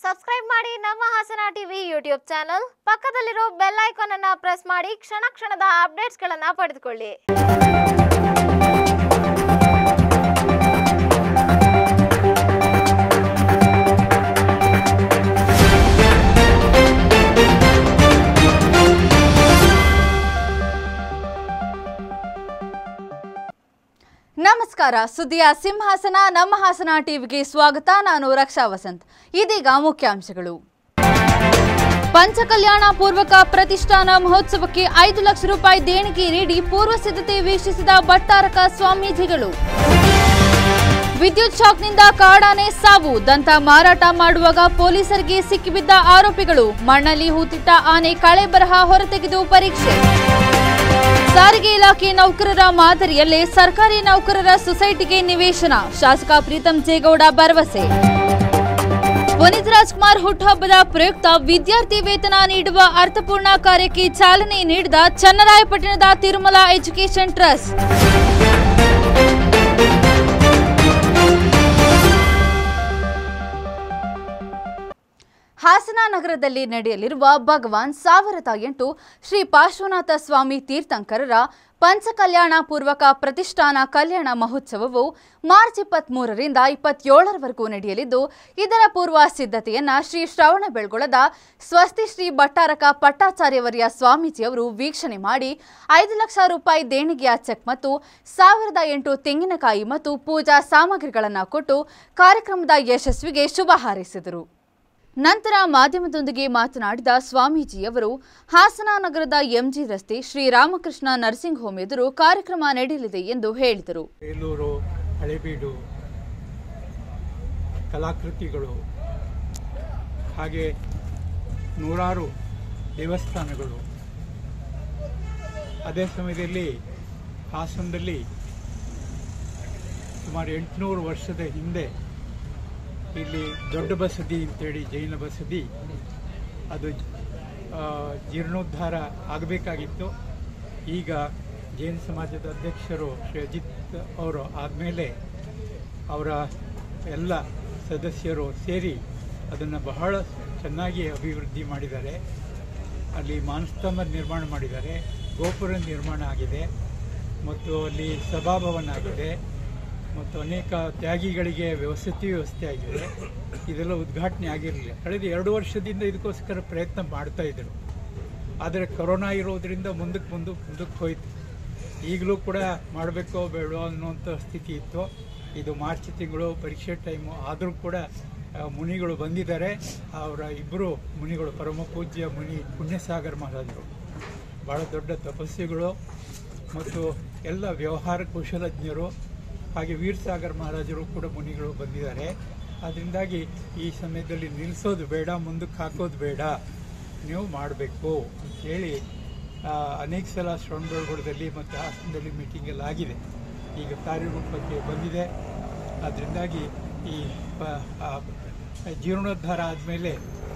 Subscribe ಮಾಡಿ ನಮ್ಮ Hassan TV YouTube channel ಪಕ್ಕದಲ್ಲಿರೋ ಬೆಲ್ ಐಕಾನ್ ಅನ್ನ ಪ್ರೆಸ್ ಮಾಡಿ ಕ್ಷಣ ಕ್ಷಣದ ಅಪ್ಡೇಟ್ಸ್ಗಳನ್ನ ಪಡೆದುಕೊಳ್ಳಿ ನಮಸ್ಕಾರ ಸುದ್ದಿಯ ಸಿಂಹಾಸನ ನಮ್ಮ ಹಾಸನ ಟಿವಿಗೆ ಸ್ವಾಗತ ನಾನು ರಕ್ಷಾ ವಸಂತ್ ಇದೀಗ ಮುಖ್ಯಾಂಶಗಳು ಪಂಚಕಲ್ಯಾಣ ಪೂರ್ವಕ ಪ್ರತಿಷ್ಠಾನ ಮಹೋತ್ಸವಕ್ಕೆ ಐದು ಲಕ್ಷ ರೂಪಾಯಿ ದೇಣಿಗೆ ನೀಡಿ ಪೂರ್ವ ಸಿದ್ಧತೆ ವೀಕ್ಷಿಸಿದ ಭಟ್ಟಾರಕ ಸ್ವಾಮೀಜಿಗಳು ವಿದ್ಯುತ್ ಶಾಕ್ನಿಂದ ಕಾಡಾನೆ ಸಾವು ದಂತ ಮಾರಾಟ ಮಾಡುವಾಗ ಪೊಲೀಸರಿಗೆ ಸಿಕ್ಕಿಬಿದ್ದ ಆರೋಪಿಗಳು ಮಣ್ಣಲ್ಲಿ ಹೂತಿಟ್ಟ ಆನೆ ಕಳೆ ಬರಹ ಹೊರತೆಗೆದು ಪರೀಕ್ಷೆ ಸಾರಿಗೆ ಇಲಾಖೆ ನೌಕರರ ಮಾದರಿಯಲ್ಲೇ ಸರ್ಕಾರಿ ನೌಕರರ ಸೊಸೈಟಿಗೆ ನಿವೇಶನ ಶಾಸಕ ಪ್ರೀತಂ ಜೇಗೌಡ ಭರವಸೆ ಪುನೀತ್ ರಾಜ್ಕುಮಾರ್ ಹುಟ್ಟುಹಬ್ಬದ ಪ್ರಯುಕ್ತ ವಿದ್ಯಾರ್ಥಿ ವೇತನ ನೀಡುವ ಅರ್ಥಪೂರ್ಣ ಕಾರ್ಯಕ್ಕೆ ಚಾಲನೆ ನೀಡಿದ ಚನ್ನರಾಯಪಟ್ಟಣದ ತಿರುಮಲ ಎಜುಕೇಷನ್ ಟ್ರಸ್ಟ್ ಹಾಸನ ನಗರದಲ್ಲಿ ನಡೆಯಲಿರುವ ಭಗವಾನ್ ಸಾವಿರದ ಎಂಟು ಶ್ರೀ ಪಾರ್ಶ್ವನಾಥ ಸ್ವಾಮಿ ತೀರ್ಥಂಕರರ ಪಂಚಕಲ್ಯಾಣ ಪೂರ್ವಕ ಪ್ರತಿಷ್ಠಾನ ಕಲ್ಯಾಣ ಮಹೋತ್ಸವವು ಮಾರ್ಚ್ ಇಪ್ಪತ್ಮೂರರಿಂದ ಇಪ್ಪತ್ತೇಳರವರೆಗೂ ನಡೆಯಲಿದ್ದು ಇದರ ಪೂರ್ವ ಸಿದ್ಧತೆಯನ್ನ ಶ್ರೀ ಶ್ರವಣ ಬೆಳಗೊಳದ ಸ್ವಸ್ತಿ ಶ್ರೀ ಭಟ್ಟಾರಕ ಪಟ್ಟಾಚಾರ್ಯವರ್ಯ ಸ್ವಾಮೀಜಿಯವರು ವೀಕ್ಷಣೆ ಮಾಡಿ ಐದು ಲಕ್ಷ ರೂಪಾಯಿ ದೇಣಿಗೆಯ ಚೆಕ್ ಮತ್ತು ಸಾವಿರದ ಎಂಟು ತೆಂಗಿನಕಾಯಿ ಮತ್ತು ಪೂಜಾ ಸಾಮಗ್ರಿಗಳನ್ನು ಕೊಟ್ಟು ಕಾರ್ಯಕ್ರಮದ ಯಶಸ್ವಿಗೆ ಶುಭ ಹಾರೈಸಿದರು ನಂತರ ಮಾಧ್ಯಮದೊಂದಿಗೆ ಮಾತನಾಡಿದ ಸ್ವಾಮೀಜಿಯವರು ಹಾಸನ ನಗರದ ಎಂಜಿ ರಸ್ತೆ ಶ್ರೀರಾಮಕೃಷ್ಣ ನರ್ಸಿಂಗ್ ಹೋಮ್ ಎದುರು ಕಾರ್ಯಕ್ರಮ ನಡೆಯಲಿದೆ ಎಂದು ಹೇಳಿದರು ಬೇಲೂರು ಹಳೆಬೀಡು ಕಲಾಕೃತಿಗಳು ಹಾಗೆ ನೂರಾರು ದೇವಸ್ಥಾನಗಳು ಅದೇ ಸಮಯದಲ್ಲಿ ಹಾಸನದಲ್ಲಿ ಸುಮಾರು ಎಂಟುನೂರು ವರ್ಷದ ಹಿಂದೆ ಇಲ್ಲಿ ದೊಡ್ಡ ಬಸದಿ ಅಂತೇಳಿ ಜೈನ ಬಸದಿ ಅದು ಆ, ಜೀರ್ಣೋದ್ಧಾರ ಆಗಬೇಕಾಗಿತ್ತು ಈಗ ಜೈನ ಸಮಾಜದ ಅಧ್ಯಕ್ಷರು ಶ್ರೀ ಅಜಿತ್ ಅವರು ಆದಮೇಲೆ ಅವರ ಎಲ್ಲ ಸದಸ್ಯರು ಸೇರಿ ಅದನ್ನು ಬಹಳ ಚೆನ್ನಾಗಿ ಅಭಿವೃದ್ಧಿ ಮಾಡಿದ್ದಾರೆ ಅಲ್ಲಿ ಮಾನಸ್ತಂಭ ನಿರ್ಮಾಣ ಮಾಡಿದ್ದಾರೆ ಗೋಪುರ ನಿರ್ಮಾಣ ಆಗಿದೆ ಮತ್ತು ಅಲ್ಲಿ ಸಭಾಭವನ ಆಗಿದೆ ಮತ್ತು ಅನೇಕ ತ್ಯಾಗಿಗಳಿಗೆ ವಸತಿ ವ್ಯವಸ್ಥೆ ಆಗಿದೆ ಇದೆಲ್ಲ ಉದ್ಘಾಟನೆ ಆಗಿರಲಿಲ್ಲ ಕಳೆದ ಎರಡು ವರ್ಷದಿಂದ ಇದಕ್ಕೋಸ್ಕರ ಪ್ರಯತ್ನ ಮಾಡ್ತಾ ಇದ್ದರು ಆದರೆ ಕೊರೋನಾ ಇರೋದ್ರಿಂದ ಮುಂದಕ್ಕೆ ಮುಂದಕ್ಕೆ ಮುಂದಕ್ಕೆ ಹೋಯ್ತು ಈಗಲೂ ಕೂಡ ಮಾಡಬೇಕೋ ಬೇಡೋ ಅನ್ನೋಂಥ ಸ್ಥಿತಿ ಇತ್ತು ಇದು ಮಾರ್ಚ್ ತಿಂಗಳು ಪರೀಕ್ಷೆ ಟೈಮು ಆದರೂ ಕೂಡ ಆ, ಮುನಿಗಳು ಬಂದಿದ್ದಾರೆ ಅವರ ಇಬ್ಬರು ಮುನಿಗಳು ಪರಮ ಪೂಜ್ಯ ಮುನಿ ಪುಣ್ಯಸಾಗರ್ ಮಹಾರಾಜರು ಭಾಳ ದೊಡ್ಡ ತಪಸ್ವಿಗಳು ಮತ್ತು ಎಲ್ಲ ವ್ಯವಹಾರ ಕುಶಲಜ್ಞರು ಹಾಗೆ ವೀರಸಾಗರ್ ಮಹಾರಾಜರು ಕೂಡ ಮುನಿಗಳು ಬಂದಿದ್ದಾರೆ ಅದರಿಂದಾಗಿ ಈ ಸಮಯದಲ್ಲಿ ನಿಲ್ಲಿಸೋದು ಬೇಡ ಮುಂದಕ್ಕೆ ಹಾಕೋದು ಬೇಡ ನೀವು ಮಾಡಬೇಕು ಅಂತೇಳಿ ಆ, ಅನೇಕ ಸಲ ಶ್ರವಣಬೆಳಗೊಳದಲ್ಲಿ ಮತ್ತು ಹಾಸನದಲ್ಲಿ ಮೀಟಿಂಗ್ ಎಲ್ಲ ಆಗಿದೆ ಈಗ ಕಾರ್ಯರೂಪಕ್ಕೆ ಬಂದಿದೆ ಅದರಿಂದಾಗಿ ಈ ಪ- ಆ, ಜೀರ್ಣೋದ್ಧಾರ ಆದಮೇಲೆ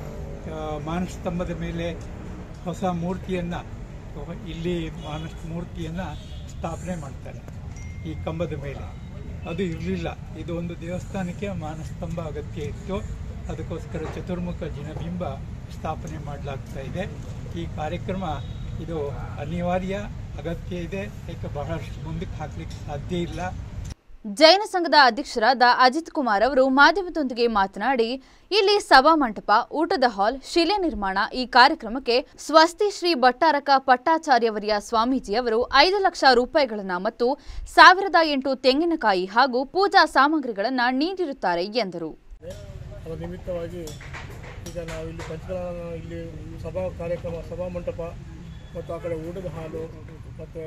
ಮಾನಸ್ತಂಭದ ಮೇಲೆ ಹೊಸ ಮೂರ್ತಿಯನ್ನು ಇಲ್ಲಿ ಮಾನಸ ಮೂರ್ತಿಯನ್ನು ಸ್ಥಾಪನೆ ಮಾಡ್ತಾರೆ ಈ ಕಂಬದ ಮೇಲೆ ಅದು ಇರಲಿಲ್ಲ ಇದು ಒಂದು ದೇವಸ್ಥಾನಕ್ಕೆ ಮಾನಸ್ತಂಭ ಅಗತ್ಯ ಇತ್ತು ಅದಕ್ಕೋಸ್ಕರ ಚತುರ್ಮುಖ ಜಿನಬಿಂಬ ಸ್ಥಾಪನೆ ಮಾಡಲಾಗ್ತಾ ಇದೆ ಈ ಕಾರ್ಯಕ್ರಮ ಇದು ಅನಿವಾರ್ಯ ಅಗತ್ಯ ಇದೆ ಯಾಕೆ ಬಹಳಷ್ಟು ಮುಂದಕ್ಕೆ ಹಾಕ್ಲಿಕ್ಕೆ ಸಾಧ್ಯ ಇಲ್ಲ ಜೈನ ಸಂಘದ ಅಧ್ಯಕ್ಷರಾದ ಅಜಿತ್ ಕುಮಾರ್ ಅವರು ಮಾಧ್ಯಮದೊಂದಿಗೆ ಮಾತನಾಡಿ ಇಲ್ಲಿ ಸಭಾ ಮಂಟಪ ಊಟದ ಹಾಲ್ ಶಿಲೆ ನಿರ್ಮಾಣ ಈ ಕಾರ್ಯಕ್ರಮಕ್ಕೆ ಸ್ವಸ್ತಿ ಶ್ರೀ ಭಟ್ಟಾರಕ ಪಟ್ಟಾಚಾರ್ಯವರ್ಯ ಸ್ವಾಮೀಜಿಯವರು ಐದು ಲಕ್ಷ ರೂಪಾಯಿಗಳನ್ನ ಮತ್ತು ಸಾವಿರದ ಎಂಟು ತೆಂಗಿನಕಾಯಿ ಹಾಗೂ ಪೂಜಾ ಸಾಮಗ್ರಿಗಳನ್ನ ನೀಡಿರುತ್ತಾರೆ ಎಂದರು ಅದರ ನಿಮಿತ್ತವಾಗಿ ಈಗ ನಾವು ಇಲ್ಲಿ ಪಂಚಕಲನ ಇಲ್ಲಿ ಸಭಾ ಕಾರ್ಯಕ್ರಮ ಸಭಾ ಮಂಟಪ ಮತ್ತು ಆ ಕಡೆ ಊಟದ ಹಾಲು ಮತ್ತು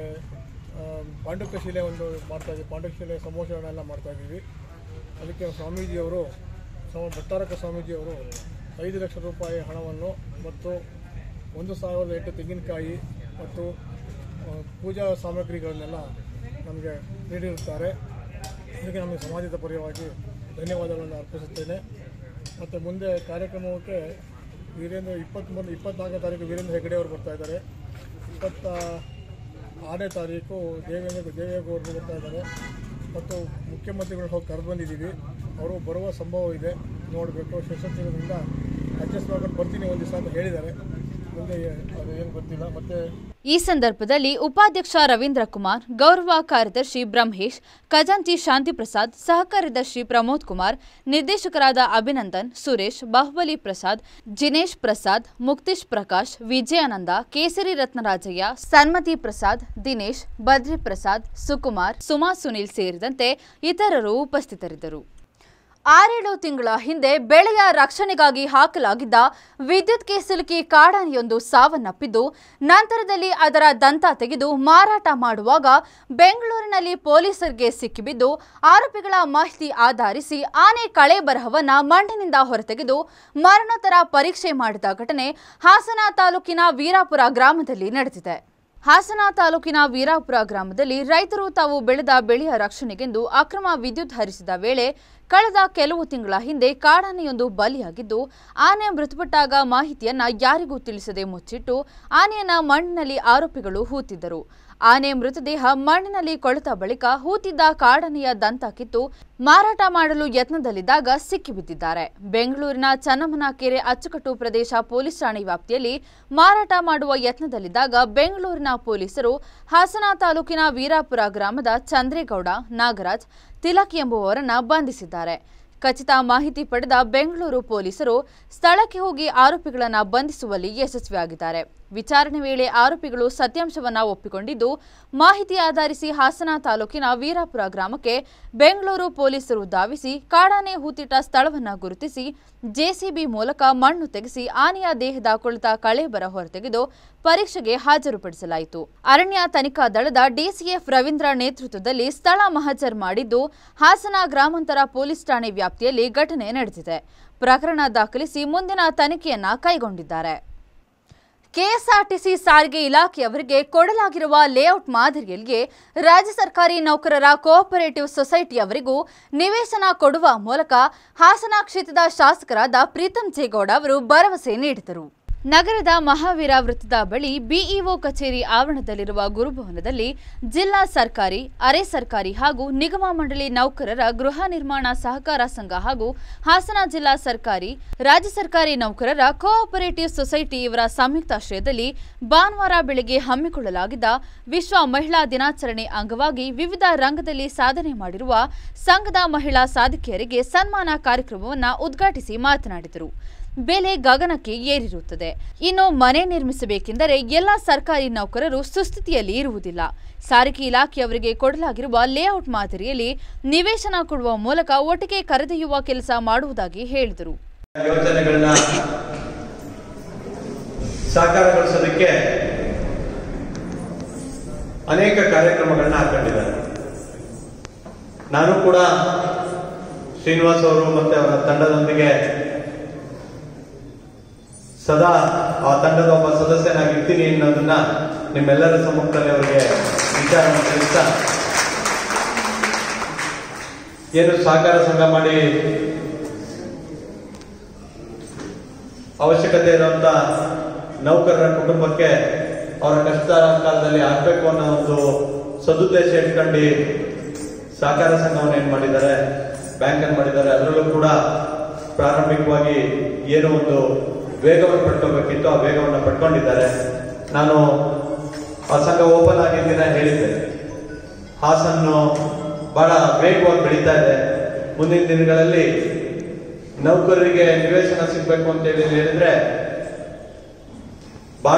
ಪಾಂಡುಕ ಶಿಲೆ ಒಂದು ಮಾಡ್ತಾ ಇದ್ದೀವಿ ಪಾಂಡುಕ ಶಿಲೆ ಸಮೋಸಗಳನ್ನೆಲ್ಲ ಮಾಡ್ತಾ ಇದ್ದೀವಿ ಅದಕ್ಕೆ ಸ್ವಾಮೀಜಿಯವರು ಸ್ವ ಭಟ್ಟಾರಕ ಸ್ವಾಮೀಜಿಯವರು ಐದು ಲಕ್ಷ ರೂಪಾಯಿ ಹಣವನ್ನು ಮತ್ತು ಒಂದು ಸಾವಿರದ ಎಂಟು ತೆಂಗಿನಕಾಯಿ ಮತ್ತು ಆ, ಪೂಜಾ ಸಾಮಗ್ರಿಗಳನ್ನೆಲ್ಲ ನಮಗೆ ನೀಡಿರುತ್ತಾರೆ ಇದಕ್ಕೆ ನಮಗೆ ಸಮಾಜದ ಪರವಾಗಿ ಧನ್ಯವಾದಗಳನ್ನು ಅರ್ಪಿಸುತ್ತೇನೆ ಮತ್ತು ಮುಂದೆ ಕಾರ್ಯಕ್ರಮಕ್ಕೆ ವೀರೇಂದ್ರ ಇಪ್ಪತ್ತ್ಮೂರು ಇಪ್ಪತ್ನಾಲ್ಕನೇ ತಾರೀಕು ವೀರೇಂದ್ರ ಹೆಗಡೆ ಅವರು ಬರ್ತಾ ಇದ್ದಾರೆ ಇಪ್ಪತ್ತ ಆರನೇ ತಾರೀಕು ದೇವೇಂದ್ರ ದೇವೇಗೌಡರು ಬರ್ತಾ ಇದ್ದಾರೆ ಮತ್ತು ಮುಖ್ಯಮಂತ್ರಿಗಳು ಹೋಗಿ ಕರೆದು ಬಂದಿದ್ದೀವಿ ಅವರು ಬರುವ ಸಂಭವ ಇದೆ ನೋಡಬೇಕು ಶಿವಸಂತದಿಂದ ಅಡ್ಜಸ್ಟ್ ಮಾಡ್ಕೊಂಡು ಬರ್ತೀನಿ ಒಂದು ದಿವಸ ಅಂತ ಹೇಳಿದ್ದಾರೆ ಮುಂದೆ ಅದು ಏನು ಗೊತ್ತಿಲ್ಲ ಮತ್ತು ಈ ಸಂದರ್ಭದಲ್ಲಿ ಉಪಾಧ್ಯಕ್ಷ ರವೀಂದ್ರ ಕುಮಾರ್ ಗೌರವ ಕಾರ್ಯದರ್ಶಿ ಬ್ರಹ್ಮೇಶ್ ಖಜಾಂಚಿ ಶಾಂತಿ ಪ್ರಸಾದ್ ಸಹ ಕಾರ್ಯದರ್ಶಿ ಪ್ರಮೋದ್ ಕುಮಾರ್ ನಿರ್ದೇಶಕರಾದ ಅಭಿನಂದನ್ ಸುರೇಶ್ ಬಾಹುಬಲಿ ಪ್ರಸಾದ್ ಜಿನೇಶ್ ಪ್ರಸಾದ್ ಮುಕ್ತೇಶ್ ಪ್ರಕಾಶ್ ವಿಜಯಾನಂದ ಕೇಸರಿ ರತ್ನರಾಜಯ್ಯ ಸನ್ಮತಿ ಪ್ರಸಾದ್ ದಿನೇಶ್ ಬದ್ರಿ ಪ್ರಸಾದ್ ಸುಕುಮಾರ್ ಸುಮಾ ಸುನಿಲ್ ಸೇರಿದಂತೆ ಇತರರು ಉಪಸ್ಥಿತರಿದ್ದರು ಆರೇಳು ತಿಂಗಳ ಹಿಂದೆ ಬೆಳೆಯ ರಕ್ಷಣೆಗಾಗಿ ಹಾಕಲಾಗಿದ್ದ ವಿದ್ಯುತ್ಗೆ ಸಿಲುಕಿ ಕಾಡಾನೆಯೊಂದು ಸಾವನ್ನಪ್ಪಿದ್ದು ನಂತರದಲ್ಲಿ ಅದರ ದಂತ ತೆಗೆದು ಮಾರಾಟ ಮಾಡುವಾಗ ಬೆಂಗಳೂರಿನಲ್ಲಿ ಪೊಲೀಸರಿಗೆ ಸಿಕ್ಕಿಬಿದ್ದು ಆರೋಪಿಗಳ ಮಾಹಿತಿ ಆಧರಿಸಿ ಆನೆ ಕಳೆ ಬರಹವನ್ನ ಮಣ್ಣಿನಿಂದ ಹೊರತೆಗೆದು ಮರಣೋತ್ತರ ಪರೀಕ್ಷೆ ಮಾಡಿದ ಘಟನೆ ಹಾಸನ ತಾಲೂಕಿನ ವೀರಾಪುರ ಗ್ರಾಮದಲ್ಲಿ ನಡೆದಿದೆ ಹಾಸನ ತಾಲೂಕಿನ ವೀರಾಪುರ ಗ್ರಾಮದಲ್ಲಿ ರೈತರು ತಾವು ಬೆಳೆದ ಬೆಳೆಯ ರಕ್ಷಣೆಗೆಂದು ಅಕ್ರಮ ವಿದ್ಯುತ್ ಹರಿಸಿದ ವೇಳೆ ಕಳೆದ ಕೆಲವು ತಿಂಗಳ ಹಿಂದೆ ಕಾಡಾನೆಯೊಂದು ಬಲಿಯಾಗಿದ್ದು ಆನೆ ಮೃತಪಟ್ಟಾಗ ಮಾಹಿತಿಯನ್ನ ಯಾರಿಗೂ ತಿಳಿಸದೆ ಮುಚ್ಚಿಟ್ಟು ಆನೆಯನ್ನ ಮಣ್ಣಿನಲ್ಲಿ ಆರೋಪಿಗಳು ಹೂತಿದ್ದರು ಆನೆ ಮೃತದೇಹ ಮಣ್ಣಿನಲ್ಲಿ ಕೊಳೆತ ಬಳಿಕ ಹೂತಿದ್ದ ಕಾಡಾನೆಯ ದಂತ ಕಿತ್ತು ಮಾರಾಟ ಮಾಡಲು ಯತ್ನದಲ್ಲಿದ್ದಾಗ ಸಿಕ್ಕಿಬಿದ್ದಿದ್ದಾರೆ ಬೆಂಗಳೂರಿನ ಚನ್ನಮ್ಮನ ಕೆರೆ ಅಚ್ಚುಕಟ್ಟು ಪ್ರದೇಶ ಪೊಲೀಸ್ ಠಾಣೆ ವ್ಯಾಪ್ತಿಯಲ್ಲಿ ಮಾರಾಟ ಮಾಡುವ ಯತ್ನದಲ್ಲಿದ್ದಾಗ ಬೆಂಗಳೂರಿನ ಪೊಲೀಸರು ಹಾಸನ ತಾಲೂಕಿನ ವೀರಾಪುರ ಗ್ರಾಮದ ಚಂದ್ರೇಗೌಡ ನಾಗರಾಜ್ ತಿಲಕ್ ಎಂಬುವವರನ್ನ ಬಂಧಿಸಿದ್ದಾರೆ ಖಚಿತ ಮಾಹಿತಿ ಪಡೆದ ಬೆಂಗಳೂರು ಪೊಲೀಸರು ಸ್ಥಳಕ್ಕೆ ಹೋಗಿ ಆರೋಪಿಗಳನ್ನು ಬಂಧಿಸುವಲ್ಲಿ ಯಶಸ್ವಿಯಾಗಿದ್ದಾರೆ ವಿಚಾರಣೆ ವೇಳೆ ಆರೋಪಿಗಳು ಸತ್ಯಾಂಶವನ್ನ ಒಪ್ಪಿಕೊಂಡಿದ್ದು ಮಾಹಿತಿ ಆಧರಿಸಿ ಹಾಸನ ತಾಲೂಕಿನ ವೀರಾಪುರ ಗ್ರಾಮಕ್ಕೆ ಬೆಂಗಳೂರು ಪೊಲೀಸರು ಧಾವಿಸಿ ಕಾಡಾನೆ ಹೂತಿಟ್ಟ ಸ್ಥಳವನ್ನ ಗುರುತಿಸಿ ಜೆಸಿಬಿ ಮೂಲಕ ಮಣ್ಣು ತೆಗೆಸಿ ಆನೆಯ ದೇಹದ ಕೊಳೆತ ಕಳೆಬರ ಹೊರತೆಗೆದು ಪರೀಕ್ಷೆಗೆ ಹಾಜರುಪಡಿಸಲಾಯಿತು ಅರಣ್ಯ ತನಿಖಾ ದಳದ ಡಿಸಿಎಫ್ ರವೀಂದ್ರ ನೇತೃತ್ವದಲ್ಲಿ ಸ್ಥಳ ಮಹಜರ್ ಮಾಡಿದ್ದು ಹಾಸನ ಗ್ರಾಮಾಂತರ ಪೊಲೀಸ್ ಠಾಣೆ ವ್ಯಾಪ್ತಿಯಲ್ಲಿ ಘಟನೆ ನಡೆದಿದೆ ಪ್ರಕರಣ ದಾಖಲಿಸಿ ಮುಂದಿನ ತನಿಖೆಯನ್ನ ಕೈಗೊಂಡಿದ್ದಾರೆ ಕೆಎಸ್ಆರ್ಟಿಸಿ ಸಾರಿಗೆ ಇಲಾಖೆಯವರಿಗೆ ಕೊಡಲಾಗಿರುವ ಲೇಔಟ್ ಮಾದರಿಯಲ್ಲಿಯೇ ರಾಜ್ಯ ಸರ್ಕಾರಿ ನೌಕರರ ಕೋಆಪರೇಟಿವ್ ಸೊಸೈಟಿಯವರಿಗೂ ನಿವೇಶನ ಕೊಡುವ ಮೂಲಕ ಹಾಸನ ಕ್ಷೇತ್ರದ ಶಾಸಕರಾದ ಪ್ರೀತಂ ಜೇಗೌಡ ಅವರು ಭರವಸೆ ನೀಡಿದರು ನಗರದ ಮಹಾವೀರ ವೃತ್ತದ ಬಳಿ ಬಿಇಒ ಕಚೇರಿ ಆವರಣದಲ್ಲಿರುವ ಗುರುಭವನದಲ್ಲಿ ಜಿಲ್ಲಾ ಸರ್ಕಾರಿ ಅರೆ ಸರ್ಕಾರಿ ಹಾಗೂ ನಿಗಮ ಮಂಡಳಿ ನೌಕರರ ಗೃಹ ನಿರ್ಮಾಣ ಸಹಕಾರ ಸಂಘ ಹಾಗೂ ಹಾಸನ ಜಿಲ್ಲಾ ಸರ್ಕಾರಿ ರಾಜ್ಯ ಸರ್ಕಾರಿ ನೌಕರರ ಕೋಆಪರೇಟಿವ್ ಸೊಸೈಟಿ ಇವರ ಸಂಯುಕ್ತಾಶ್ರಯದಲ್ಲಿ ಭಾನುವಾರ ಬೆಳಗ್ಗೆ ಹಮ್ಮಿಕೊಳ್ಳಲಾಗಿದ್ದ ವಿಶ್ವ ಮಹಿಳಾ ದಿನಾಚರಣೆ ಅಂಗವಾಗಿ ವಿವಿಧ ರಂಗದಲ್ಲಿ ಸಾಧನೆ ಮಾಡಿರುವ ಸಂಘದ ಮಹಿಳಾ ಸಾಧಕಿಯರಿಗೆ ಸನ್ಮಾನ ಕಾರ್ಯಕ್ರಮವನ್ನು ಉದ್ಘಾಟಿಸಿ ಮಾತನಾಡಿದರು ಬೆಲೆ ಗಗನಕ್ಕೆ ಏರಿರುತ್ತದೆ ಇನ್ನು ಮನೆ ನಿರ್ಮಿಸಬೇಕೆಂದರೆ ಎಲ್ಲ ಸರ್ಕಾರಿ ನೌಕರರು ಸುಸ್ಥಿತಿಯಲ್ಲಿ ಇರುವುದಿಲ್ಲ ಸಾರಿಗೆ ಇಲಾಖೆಯವರಿಗೆ ಕೊಡಲಾಗಿರುವ ಲೇಔಟ್ ಮಾದರಿಯಲ್ಲಿ ನಿವೇಶನ ಕೊಡುವ ಮೂಲಕ ಒಟ್ಟಿಗೆ ಕರೆದೊಯ್ಯುವ ಕೆಲಸ ಮಾಡುವುದಾಗಿ ಹೇಳಿದರು ಯೋಜನೆಗಳನ್ನ ಸಾಕಾರಗೊಳಿಸೋದಕ್ಕೆ ಅನೇಕ ಕಾರ್ಯಕ್ರಮಗಳನ್ನ ಹಾಕೊಂಡಿದ್ದಾರೆ ನಾನು ಕೂಡ ಶ್ರೀನಿವಾಸ್ ಅವರು ಮತ್ತೆ ಅವರ ತಂಡದೊಂದಿಗೆ ಸದಾ ಆ ತಂಡದ ಒಬ್ಬ ಸದಸ್ಯನಾಗಿರ್ತೀನಿ ಅನ್ನೋದನ್ನ ನಿಮ್ಮೆಲ್ಲರ ಸಮ್ಮುಖದಲ್ಲಿ ಅವರಿಗೆ ವಿಚಾರವನ್ನು ತಿಳಿಸ್ತಾ ಏನು ಸಹಕಾರ ಸಂಘ ಮಾಡಿ ಅವಶ್ಯಕತೆ ಇರುವಂತ ನೌಕರರ ಕುಟುಂಬಕ್ಕೆ ಅವರ ಕಷ್ಟ ಕಾಲದಲ್ಲಿ ಆಗ್ಬೇಕು ಅನ್ನೋ ಒಂದು ಸದುದ್ದೇಶ ಇಟ್ಕೊಂಡು ಸಹಕಾರ ಸಂಘವನ್ನು ಏನ್ ಮಾಡಿದ್ದಾರೆ ಬ್ಯಾಂಕ್ ಅನ್ನು ಮಾಡಿದ್ದಾರೆ ಅದರಲ್ಲೂ ಕೂಡ ಪ್ರಾರಂಭಿಕವಾಗಿ ಏನೋ ಒಂದು ವೇಗವನ್ನು ಪಡ್ಕೋಬೇಕಿತ್ತು ಆ ವೇಗವನ್ನು ಪಡ್ಕೊಂಡಿದ್ದಾರೆ ನಾನು ಆ ಸಂಘ ಓಪನ್ ಆಗಿದ್ದ ದಿನ ಹೇಳಿದ್ದೆ ಹಾಸನ್ನು ಬಹಳ ವೇಗವಾಗಿ ಬೆಳೀತಾ ಇದೆ ಮುಂದಿನ ದಿನಗಳಲ್ಲಿ ನೌಕರರಿಗೆ ನಿವೇಶನ ಸಿಗ್ಬೇಕು ಅಂತ ಹೇಳಿ ಹೇಳಿದ್ರೆ ಬಹಳ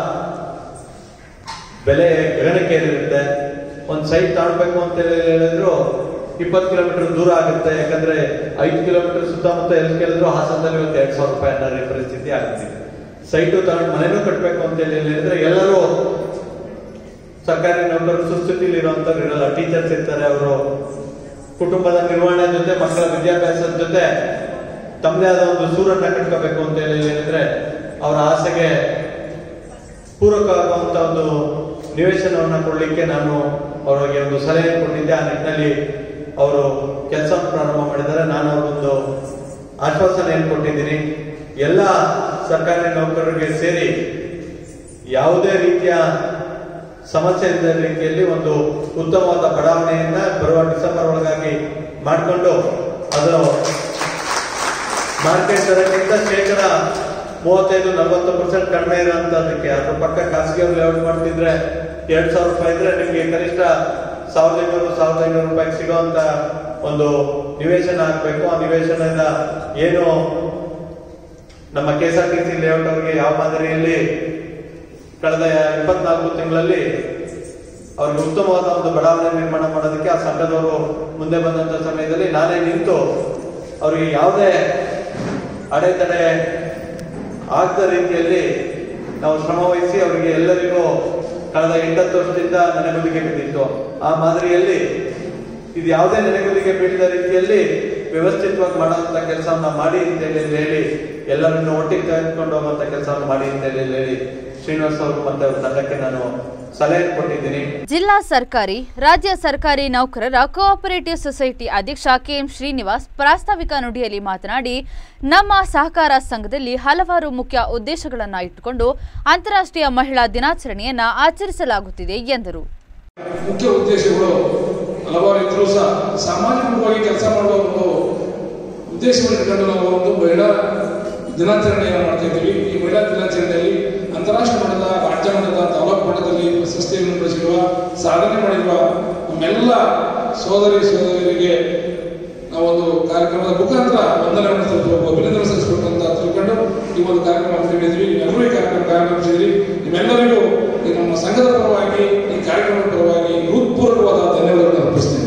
ಬೆಲೆ ಗಗನಕ್ಕೆ ಏರಿರುತ್ತೆ ಒಂದ್ ಸೈಟ್ ತಗೊಳ್ಬೇಕು ಅಂತ ಹೇಳಿ ಹೇಳಿದ್ರು ಇಪ್ಪತ್ತು ಕಿಲೋಮೀಟರ್ ದೂರ ಆಗುತ್ತೆ ಯಾಕಂದ್ರೆ ಐದು ಕಿಲೋಮೀಟರ್ ಸುತ್ತಮುತ್ತ ಎಲ್ಲಿ ಕೇಳಿದ್ರು ಹಾಸನದಲ್ಲಿ ಒಂದು ಎರಡ್ ಸಾವಿರ ರೂಪಾಯಿ ಅನ್ನೋ ಪರಿಸ್ಥಿತಿ ಆಗುತ್ತೆ ಸೈಟು ತಗೊಂಡು ಮನೆನೂ ಕಟ್ಟಬೇಕು ಅಂತ ಹೇಳಿ ಹೇಳಿದ್ರೆ ಎಲ್ಲರೂ ಸರ್ಕಾರಿ ನೌಕರರು ಸುಸ್ಥಿತಿಲಿ ಇರುವಂತವ್ರು ಇರಲ್ಲ ಟೀಚರ್ಸ್ ಇರ್ತಾರೆ ಅವರು ಕುಟುಂಬದ ನಿರ್ವಹಣೆ ಜೊತೆ ಮಕ್ಕಳ ವಿದ್ಯಾಭ್ಯಾಸದ ಜೊತೆ ತಮ್ಮದೇ ಆದ ಒಂದು ಸೂರನ್ನ ಕಟ್ಕೋಬೇಕು ಅಂತ ಹೇಳಿ ಹೇಳಿದ್ರೆ ಅವರ ಆಸೆಗೆ ಪೂರಕವಾಗುವಂತ ಒಂದು ನಿವೇಶನವನ್ನ ಕೊಡ್ಲಿಕ್ಕೆ ನಾನು ಅವರಿಗೆ ಒಂದು ಸಲಹೆ ಕೊಟ್ಟಿದ್ದೆ ಆ ನಿಟ್ಟಿನಲ್ಲಿ ಅವರು ಕೆಲಸ ಪ್ರಾರಂಭ ಮಾಡಿದ್ದಾರೆ ನಾನು ಅವ್ರಿಗೊಂದು ಆಶ್ವಾಸನೆಯನ್ನು ಕೊಟ್ಟಿದ್ದೀನಿ ಎಲ್ಲ ಸರ್ಕಾರಿ ನೌಕರರಿಗೆ ಸೇರಿ ಯಾವುದೇ ರೀತಿಯ ಸಮಸ್ಯೆ ಇಲ್ಲದ ರೀತಿಯಲ್ಲಿ ಒಂದು ಉತ್ತಮವಾದ ಬಡಾವಣೆಯನ್ನ ಬರುವ ಡಿಸೆಂಬರ್ ಒಳಗಾಗಿ ಮಾಡಿಕೊಂಡು ಅದು ಮಾರ್ಕೆಟ್ ದರಕ್ಕಿಂತ ಶೇಕಡ ಮೂವತ್ತೈದು ನಲವತ್ತು ಪರ್ಸೆಂಟ್ ಕಡಿಮೆ ಇರೋಂಥದ್ದಕ್ಕೆ ಅದ್ರ ಪಕ್ಕ ಖಾಸಗಿಯವರು ಲೇಔಟ್ ಮಾಡ್ತಿದ್ರೆ ಎರಡ್ ಸಾವಿರ ರೂಪಾಯಿ ಇದ್ರೆ ನಿಮಗೆ ಕನಿಷ್ಠ ಸಾವಿರದ ಐನೂರು ಸಾವಿರದ ಐನೂರು ರೂಪಾಯಿಗೆ ಸಿಗೋಂತ ಒಂದು ನಿವೇಶನ ಹಾಕ್ಬೇಕು ಆ ನಿವೇಶನದ ಏನು ನಮ್ಮ K S R T C layout ಅವರಿಗೆ ಯಾವ ಮಾದರಿಯಲ್ಲಿ ಕಳೆದ ಇಪ್ಪತ್ನಾಲ್ಕು ತಿಂಗಳಲ್ಲಿ ಅವ್ರಿಗೆ ಉತ್ತಮವಾದ ಒಂದು ಬಡಾವಣೆ ನಿರ್ಮಾಣ ಮಾಡೋದಕ್ಕೆ ಆ ಸಂಘದವರು ಮುಂದೆ ಬಂದಂತ ಸಮಯದಲ್ಲಿ ನಾನೇ ನಿಂತು ಅವರಿಗೆ ಯಾವುದೇ ಅಡೆತಡೆ ಆಗದ ರೀತಿಯಲ್ಲಿ ನಾವು ಶ್ರಮ ವಹಿಸಿ ಅವರಿಗೆ ಎಲ್ಲರಿಗೂ ಕಳೆದ ಎಂಟತ್ತು ವರ್ಷದಿಂದ ನೆನೆಗುದಿಗೆ ಬಿದ್ದಿತ್ತು ಆ ಮಾದರಿಯಲ್ಲಿ ಇದು ಯಾವುದೇ ನೆನೆಗುದಿಗೆ ಬೀಳದ ರೀತಿಯಲ್ಲಿ ವ್ಯವಸ್ಥಿತವಾಗಿ ಮಾಡುವಂತ ಕೆಲಸವನ್ನ ಮಾಡಿ ಅಂತ ಹೇಳಿ ಹೇಳಿ ಎಲ್ಲರನ್ನು ಒಟ್ಟಿಗೆ ತೆಗೆದುಕೊಂಡು ಹೋಗುವಂತ ಕೆಲಸವನ್ನು ಮಾಡಿ ಅಂತ ಹೇಳಿ ಹೇಳಿ ಶ್ರೀನಿವಾಸ್ ಅವರು ಮತ್ತೆ ಅವ್ರ ತಂಡಕ್ಕೆ ನಾನು ಸಲಹೆ ಕೊಟ್ಟಿದ್ದೀನಿ ಜಿಲ್ಲಾ ಸರ್ಕಾರಿ ರಾಜ್ಯ ಸರ್ಕಾರಿ ನೌಕರರ ಕೋಆಪರೇಟಿವ್ ಸೊಸೈಟಿ ಅಧ್ಯಕ್ಷ ಕೆಎಂ ಶ್ರೀನಿವಾಸ್ ಪ್ರಾಸ್ತಾವಿಕ ನುಡಿಯಲ್ಲಿ ಮಾತನಾಡಿ ನಮ್ಮ ಸಹಕಾರ ಸಂಘದಲ್ಲಿ ಹಲವಾರು ಮುಖ್ಯ ಉದ್ದೇಶಗಳನ್ನು ಇಟ್ಟುಕೊಂಡು ಅಂತಾರಾಷ್ಟ್ರೀಯ ಮಹಿಳಾ ದಿನಾಚರಣೆಯನ್ನ ಆಚರಿಸಲಾಗುತ್ತಿದೆ ಎಂದರು ಮುಖ್ಯ ಉದ್ದೇಶಗಳು ಹಲವಾರು ಇದ್ರೂ ಸಹ ಸಾಮಾಜಿಕವಾಗಿ ಕೆಲಸ ಮಾಡುವ ಒಂದು ಉದ್ದೇಶವನ್ನು ಇಟ್ಕೊಂಡು ನಾವು ಒಂದು ಮಹಿಳಾ ದಿನಾಚರಣೆಯನ್ನು ಮಾಡ್ತಾ ಇದ್ದೀವಿ ಈ ಮಹಿಳಾ ದಿನಾಚರಣೆಯಲ್ಲಿ ಅಂತಾರಾಷ್ಟ್ರೀಯ ಮಟ್ಟದ ರಾಜ್ಯ ಮಟ್ಟದ ತಾಲೂಕು ಮಟ್ಟದಲ್ಲಿ ಪ್ರಶಸ್ತಿಯನ್ನು ಪಡಿಸಿರುವ ಸಾಧನೆ ಮಾಡಿರುವ ನಮ್ಮೆಲ್ಲ ಸೋದರಿ ಸೋದರಿಯರಿಗೆ ನಾವೊಂದು ಕಾರ್ಯಕ್ರಮದ ಮುಖಾಂತರ ವಂದನೆಯನ್ನು ಸಲ್ಲಿಸಬೇಕು ಅಭಿನಂದನೆ ಸಲ್ಲಿಸಬೇಕು ಅಂತ ತಿಳ್ಕೊಂಡು ಈ ಒಂದು ಕಾರ್ಯಕ್ರಮ ಹಮ್ಮಿಕೊಂಡಿದ್ವಿ ನೀವೆಲ್ಲರೂ ಈ ಕಾರ್ಯಕ್ರಮ ಕಾರ್ಯಕ್ರಮಿಸಿದ್ರಿ ನಿಮ್ಮೆಲ್ಲರಿಗೂ ಈ ನಮ್ಮ ಸಂಘದ ಪರವಾಗಿ ಈ ಕಾರ್ಯಕ್ರಮದ ಪರವಾಗಿ ಹೃತ್ಪೂರ್ವಕವಾದ ಧನ್ಯವಾದಗಳನ್ನು ಅರ್ಪಿಸ್ತೇನೆ